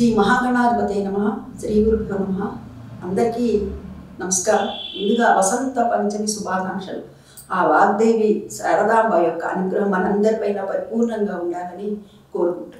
మహాగణాధిపతే నమ శ్రీ గురుభ్యో నమ అందరికీ నమస్కారం ముందుగా వసంత పంచమి శుభాకాంక్షలు ఆ వాగ్దేవి శారదాంబ యొక్క అనుగ్రహం మనందరిపైన పరిపూర్ణంగా ఉండాలని కోరుకుంటున్నాం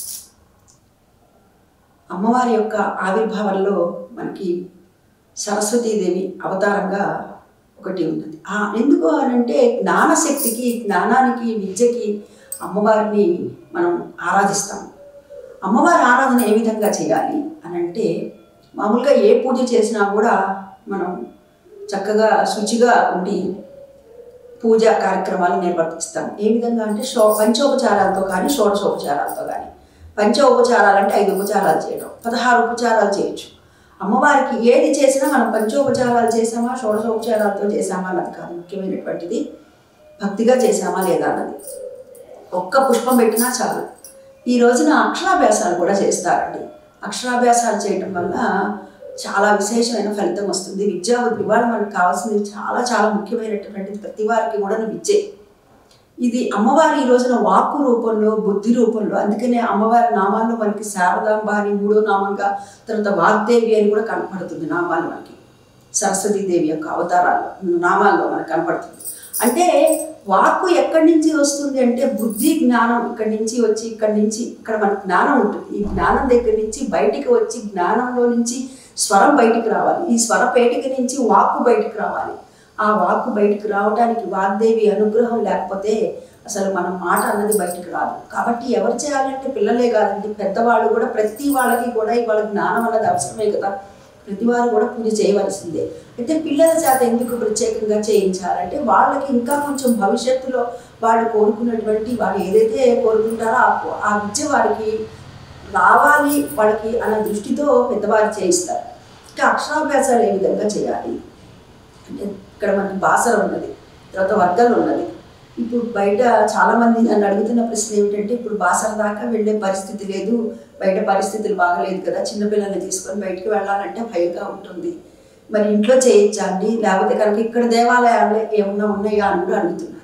అమ్మవారి యొక్క ఆవిర్భావంలో మనకి సరస్వతీదేవి అవతారంగా ఒకటి ఉన్నది ఆ ఎందుకు అనంటే జ్ఞానశక్తికి జ్ఞానానికి విద్యకి అమ్మవారిని మనం ఆరాధిస్తాం అమ్మవారి ఆరాధన ఏ విధంగా చేయాలి అని అంటే మామూలుగా ఏ పూజ చేసినా కూడా మనం చక్కగా శుచిగా ఉండి పూజ కార్యక్రమాలు నిర్వర్తిస్తాం ఏ విధంగా అంటే షో పంచోపచారాలతో కానీ షోడశోపచారాలతో కానీ పంచ ఉపచారాలు అంటే ఐదు ఉపచారాలు చేయడం పదహారు ఉపచారాలు చేయొచ్చు అమ్మవారికి ఏది చేసినా మనం పంచోపచారాలు చేసామా షోడశోపచారాలతో చేసామా అన్నది కాదు ముఖ్యమైనటువంటిది భక్తిగా చేసామా లేదా అన్నది ఒక్క పుష్పం పెట్టినా చాలు ఈ రోజున అక్షరాభ్యాసాలు కూడా చేస్తారండి అక్షరాభ్యాసాలు చేయటం వల్ల చాలా విశేషమైన ఫలితం వస్తుంది విద్యా ఇవాళ మనకు కావాల్సింది చాలా చాలా ముఖ్యమైనటువంటిది ప్రతి వారికి కూడా విద్యే ఇది అమ్మవారి ఈ రోజున వాక్కు రూపంలో బుద్ధి రూపంలో అందుకనే అమ్మవారి నామాల్లో మనకి శారదాంబ అని మూడో నామంగా తర్వాత వాగ్దేవి అని కూడా కనపడుతుంది నామాలు మనకి సరస్వతీదేవి యొక్క అవతారాల్లో నామాల్లో మనకు కనపడుతుంది అంటే వాక్కు ఎక్కడి నుంచి వస్తుంది అంటే బుద్ధి జ్ఞానం ఇక్కడి నుంచి వచ్చి ఇక్కడి నుంచి ఇక్కడ మనకు జ్ఞానం ఉంటుంది ఈ జ్ఞానం దగ్గర నుంచి బయటికి వచ్చి జ్ఞానంలో నుంచి స్వరం బయటికి రావాలి ఈ స్వర పేటిక నుంచి వాక్కు బయటికి రావాలి ఆ వాక్కు బయటికి రావడానికి వాగ్దేవి అనుగ్రహం లేకపోతే అసలు మన మాట అన్నది బయటకు రాదు కాబట్టి ఎవరు చేయాలంటే పిల్లలే కాదండి పెద్దవాళ్ళు కూడా ప్రతి వాళ్ళకి కూడా ఇవాళ జ్ఞానం అన్నది అవసరమే కదా ప్రతి వారు కూడా పూజ చేయవలసిందే అయితే పిల్లల చేత ఎందుకు ప్రత్యేకంగా చేయించాలంటే వాళ్ళకి ఇంకా కొంచెం భవిష్యత్తులో వాళ్ళు కోరుకున్నటువంటి వాళ్ళు ఏదైతే కోరుకుంటారో ఆ ఆ విద్య వారికి రావాలి వాళ్ళకి అన్న దృష్టితో పెద్దవారు చేయిస్తారు ఇంకా అక్షరాభ్యాసాలు ఏ విధంగా చేయాలి అంటే ఇక్కడ మనకి బాసర ఉన్నది తర్వాత వర్గాలు ఉన్నది ఇప్పుడు బయట చాలామంది నన్ను అడుగుతున్న ప్రశ్న ఏమిటంటే ఇప్పుడు బాసర దాకా వెళ్ళే పరిస్థితి లేదు బయట పరిస్థితులు బాగలేదు కదా చిన్నపిల్లల్ని తీసుకొని బయటికి వెళ్ళాలంటే భయంగా ఉంటుంది మరి ఇంట్లో చేయొచ్చా అండి లేకపోతే కనుక ఇక్కడ దేవాలయాలు ఏమన్నా ఉన్నాయా అని కూడా అడుగుతున్నారు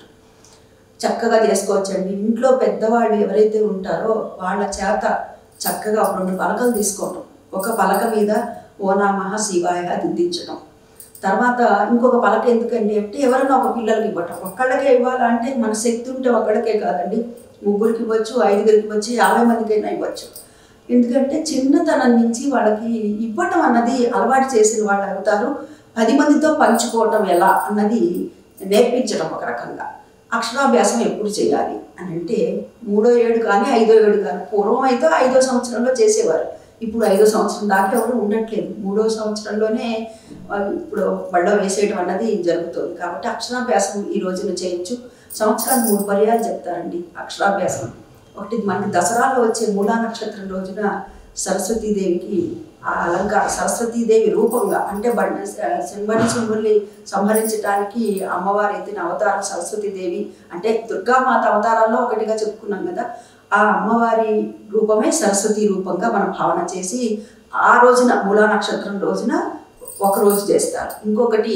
చక్కగా చేసుకోవచ్చండి ఇంట్లో పెద్దవాళ్ళు ఎవరైతే ఉంటారో వాళ్ళ చేత చక్కగా ఒక రెండు పలకలు తీసుకోవటం ఒక పలక మీద ఓ నామహ శివాయ దిద్దించడం తర్వాత ఇంకొక పలక ఎందుకండి అంటే ఎవరైనా ఒక పిల్లలకి ఇవ్వటం ఒక్కళ్ళకే ఇవ్వాలంటే మన శక్తి ఉంటే ఒక్కళ్ళకే కాదండి ముగ్గురికి ఇవ్వచ్చు ఐదుగురికి ఇవ్వచ్చు యాభై మందికైనా ఇవ్వచ్చు ఎందుకంటే చిన్నతనం నుంచి వాళ్ళకి ఇవ్వటం అన్నది అలవాటు చేసిన వాళ్ళు అవుతారు పది మందితో పంచుకోవటం ఎలా అన్నది నేర్పించడం ఒక రకంగా అక్షరాభ్యాసం ఎప్పుడు చేయాలి అని అంటే మూడో ఏడు కానీ ఐదో ఏడు కానీ పూర్వం అయితే ఐదో సంవత్సరంలో చేసేవారు ఇప్పుడు ఐదో సంవత్సరం దాకా ఎవరు ఉండట్లేదు మూడో సంవత్సరంలోనే ఇప్పుడు బళ్ళ వేసేయడం అన్నది జరుగుతుంది కాబట్టి అక్షరాభ్యాసం ఈ రోజున చేయొచ్చు సంవత్సరానికి మూడు పర్యాలు చెప్తారండి అక్షరాభ్యాసం ఒకటి మనకి దసరాలో వచ్చే మూలా నక్షత్రం రోజున సరస్వతీదేవికి ఆ అలంకార సరస్వతీదేవి రూపంగా అంటే బండ శంబని శంభుల్ని సంహరించడానికి అమ్మవారి ఎత్తిన అవతారం సరస్వతీదేవి అంటే దుర్గామాత అవతారాల్లో ఒకటిగా చెప్పుకున్నాం కదా ఆ అమ్మవారి రూపమే సరస్వతి రూపంగా మనం భావన చేసి ఆ రోజున మూలా నక్షత్రం రోజున ఒక రోజు చేస్తారు ఇంకొకటి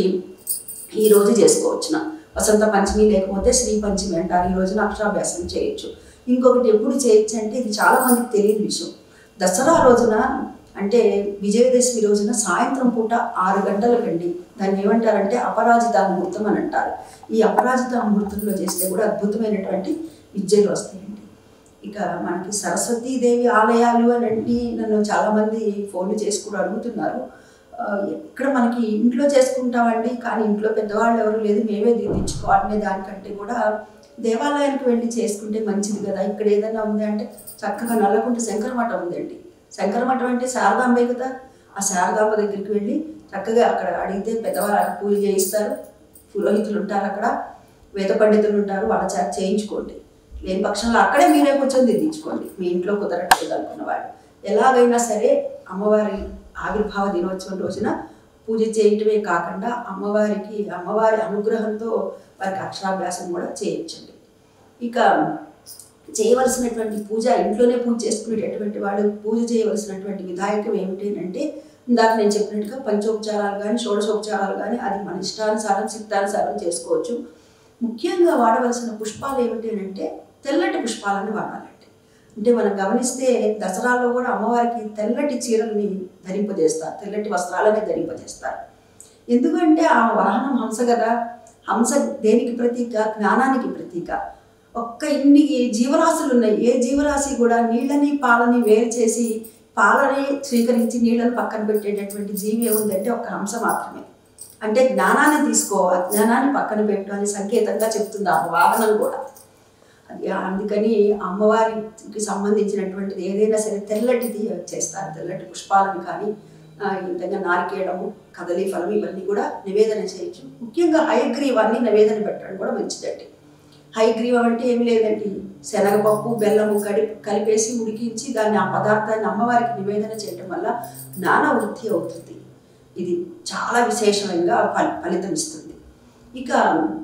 ఈ రోజు చేసుకోవచ్చున వసంత పంచమి లేకపోతే శ్రీ పంచమి అంటారు ఈ రోజున అక్షరాభ్యాసం చేయొచ్చు ఇంకొకటి ఎప్పుడు చేయొచ్చు అంటే ఇది చాలా మందికి తెలియని విషయం దసరా రోజున అంటే విజయదశమి రోజున సాయంత్రం పూట ఆరు గంటలకండి దాన్ని ఏమంటారంటే అపరాజిత ముహూర్తం అని అంటారు ఈ అపరాజిత ముహూర్తంలో చేస్తే కూడా అద్భుతమైనటువంటి విద్యలు వస్తాయండి ఇక మనకి సరస్వతీదేవి ఆలయాలు అని అంటే నన్ను చాలామంది ఫోన్లు చేసి కూడా అడుగుతున్నారు ఇక్కడ మనకి ఇంట్లో చేసుకుంటామండి కానీ ఇంట్లో పెద్దవాళ్ళు ఎవరు లేదు మేమే దిద్దించుకోవాలనే దానికంటే కూడా దేవాలయానికి వెళ్ళి చేసుకుంటే మంచిది కదా ఇక్కడ ఏదైనా ఉంది అంటే చక్కగా నల్లకుంట శంకర మఠం ఉందండి శంకర మఠం అంటే శారదాంబే కదా ఆ శారదాంబ దగ్గరికి వెళ్ళి చక్కగా అక్కడ అడిగితే పెద్దవారు పూజ చేయిస్తారు పురోహితులు ఉంటారు అక్కడ వేద పండితులు ఉంటారు వాళ్ళ చేత చేయించుకోండి లేని పక్షంలో అక్కడే మీరే కూర్చొని దిద్దించుకోండి మీ ఇంట్లో కుదరట్లేదు అనుకున్న వాళ్ళు ఎలాగైనా సరే అమ్మవారి ఆవిర్భావ దినోత్సవం రోజున పూజ చేయటమే కాకుండా అమ్మవారికి అమ్మవారి అనుగ్రహంతో వారికి అక్షరాభ్యాసం కూడా చేయొచ్చండి ఇక చేయవలసినటువంటి పూజ ఇంట్లోనే పూజ చేసుకునేటటువంటి వాళ్ళు పూజ చేయవలసినటువంటి విధాయకం ఏమిటి అంటే ఇందాక నేను చెప్పినట్టుగా పంచోపచారాలు కానీ షోడశోపచారాలు కానీ అది మన ఇష్టానుసారం చిత్తానుసారం చేసుకోవచ్చు ముఖ్యంగా వాడవలసిన పుష్పాలు ఏమిటి అంటే తెల్లటి పుష్పాలను వాడాలండి అంటే మనం గమనిస్తే దసరాలో కూడా అమ్మవారికి తెల్లటి చీరల్ని ధరింపజేస్తారు తెల్లటి వస్త్రాలని ధరింపజేస్తారు ఎందుకంటే ఆ వాహనం హంస కదా హంస దేనికి ప్రతీక జ్ఞానానికి ప్రతీక ఒక్క ఇన్ని జీవరాశులు ఉన్నాయి ఏ జీవరాశి కూడా నీళ్ళని పాలని వేరు చేసి పాలని స్వీకరించి నీళ్ళని పక్కన పెట్టేటటువంటి జీవి ఏముందంటే ఒక హంస మాత్రమే అంటే జ్ఞానాన్ని తీసుకో అజ్ఞానాన్ని పక్కన పెట్టు అని సంకేతంగా చెప్తుంది ఆ వాహనం కూడా అది అందుకని అమ్మవారికి సంబంధించినటువంటిది ఏదైనా సరే తెల్లటిది చేస్తారు తెల్లటి పుష్పాలను కానీ ఆ, ఈ విధంగా నారికేయడము కదలి ఫలం ఇవన్నీ కూడా నివేదన చేయొచ్చు ముఖ్యంగా హయగ్రీవాన్ని నివేదన పెట్టడం కూడా మంచిదండి హయగ్రీవం అంటే ఏమి లేదండి శనగపప్పు బెల్లము కడి కలిపేసి ఉడికించి దాన్ని ఆ పదార్థాన్ని అమ్మవారికి నివేదన చేయడం వల్ల జ్ఞాన వృద్ధి అవుతుంది ఇది చాలా విశేషంగా ఫలి ఫలితం ఇస్తుంది ఇక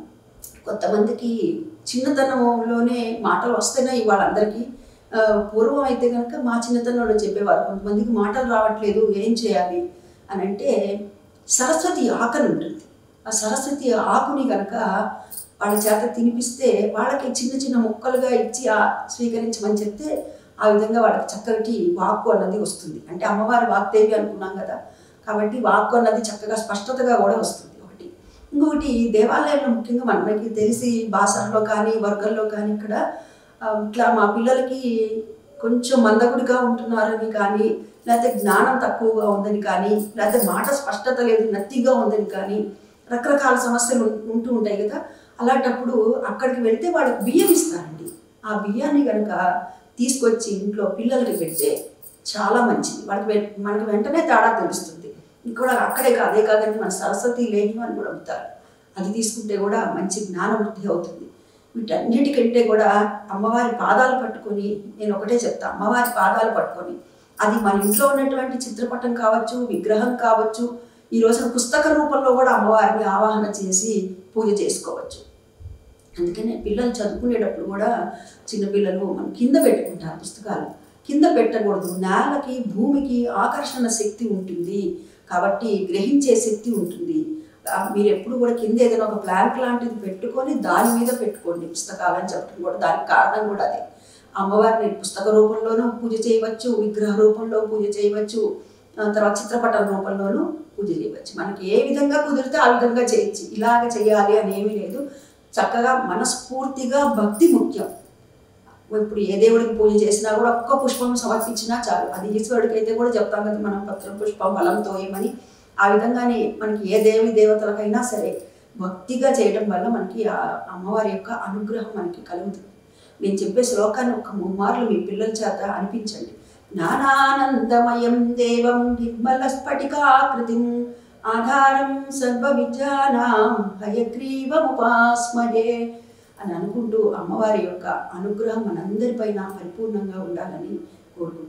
కొంతమందికి చిన్నతనంలోనే మాటలు వస్తున్నాయి వాళ్ళందరికీ ఆ, పూర్వం అయితే కనుక మా చిన్నతనంలో చెప్పేవారు కొంతమందికి మాటలు రావట్లేదు ఏం చేయాలి అని అంటే సరస్వతి ఆకలి ఉంటుంది ఆ సరస్వతి ఆకుని కనుక వాళ్ళ చేత తినిపిస్తే వాళ్ళకి చిన్న చిన్న ముక్కలుగా ఇచ్చి ఆ స్వీకరించమని చెప్తే ఆ విధంగా వాళ్ళకి చక్కటి వాక్కు అన్నది వస్తుంది అంటే అమ్మవారి వాక్దేవి అనుకున్నాం కదా కాబట్టి వాక్కు అన్నది చక్కగా స్పష్టతగా కూడా వస్తుంది ఒకటి ఇంకొకటి దేవాలయంలో ముఖ్యంగా మనకి తెలిసి బాసరలో కానీ వర్గంలో కానీ ఇక్కడ ఆ, ఇట్లా మా పిల్లలకి కొంచెం మందగుడిగా ఉంటున్నారని కానీ లేకపోతే జ్ఞానం తక్కువగా ఉందని కానీ లేకపోతే మాట స్పష్టత లేదు నత్తిగా ఉందని కానీ రకరకాల సమస్యలు ఉం- ఉంటూ ఉంటాయి కదా అలాంటప్పుడు అక్కడికి వెళ్తే వాళ్ళకి బియ్యం ఇస్తారండి ఆ బియ్యాన్ని కనుక తీసుకొచ్చి ఇంట్లో పిల్లలకి పెడితే చాలా మంచిది వాళ్ళకి వె- మనకి వెంటనే తేడా తెలుస్తుంది ఇక్కడ అక్కడే కాదు అదే కాదండి మన సరస్వతి లేహ్యం అని కూడా అమ్ముతారు అది తీసుకుంటే కూడా మంచి జ్ఞాన వృద్ధి అవుతుంది వీటన్నిటికంటే కూడా అమ్మవారి పాదాలు పట్టుకొని నేను ఒకటే చెప్తా అమ్మవారి పాదాలు పట్టుకొని అది మన ఇంట్లో ఉన్నటువంటి చిత్రపటం కావచ్చు విగ్రహం కావచ్చు ఈ రోజున పుస్తక రూపంలో కూడా అమ్మవారిని ఆవాహన చేసి పూజ చేసుకోవచ్చు అందుకనే పిల్లలు చదువుకునేటప్పుడు కూడా చిన్నపిల్లలు మనం కింద పెట్టుకుంటారు పుస్తకాలు కింద పెట్టకూడదు నేలకి భూమికి ఆకర్షణ శక్తి ఉంటుంది కాబట్టి గ్రహించే శక్తి ఉంటుంది ఆ, మీరు ఎప్పుడు కూడా కింద ఏదైనా ఒక ప్లాంక్ లాంటిది పెట్టుకొని దాని మీద పెట్టుకోండి పుస్తకాలు అని చెప్పడం కూడా దానికి కారణం కూడా అదే అమ్మవారిని పుస్తక రూపంలోనూ పూజ చేయవచ్చు విగ్రహ రూపంలో పూజ చేయవచ్చు ఆ, తర్వాత చిత్రపటం రూపంలోనూ పూజ చేయవచ్చు మనకి ఏ విధంగా కుదిరితే ఆ విధంగా చేయొచ్చు ఇలాగ చేయాలి అని ఏమీ లేదు చక్కగా మనస్ఫూర్తిగా భక్తి ముఖ్యం ఇప్పుడు ఏ దేవుడికి పూజ చేసినా కూడా ఒక్క పుష్పం సమర్పించినా చాలు అది ఈశ్వరుడికి అయితే కూడా చెప్తాం కదా మనం పత్రం పుష్పం ఫలంతో ఏమని ఆ విధంగానే మనకి ఏ దేవి దేవతలకైనా సరే భక్తిగా చేయడం వల్ల మనకి ఆ అమ్మవారి యొక్క అనుగ్రహం మనకి కలుగుతుంది నేను చెప్పే శ్లోకాన్ని ఒక ముమ్మార్లు మీ పిల్లల చేత అనిపించండి జ్ఞానానందమయం దేవం నిర్మల స్ఫటికాకృతిం ఆధారం సర్వ విద్యానాం హయగ్రీవముపాస్మయే అని అనుకుంటూ అమ్మవారి యొక్క అనుగ్రహం మనందరిపైన పరిపూర్ణంగా ఉండాలని కోరుకుంటున్నాను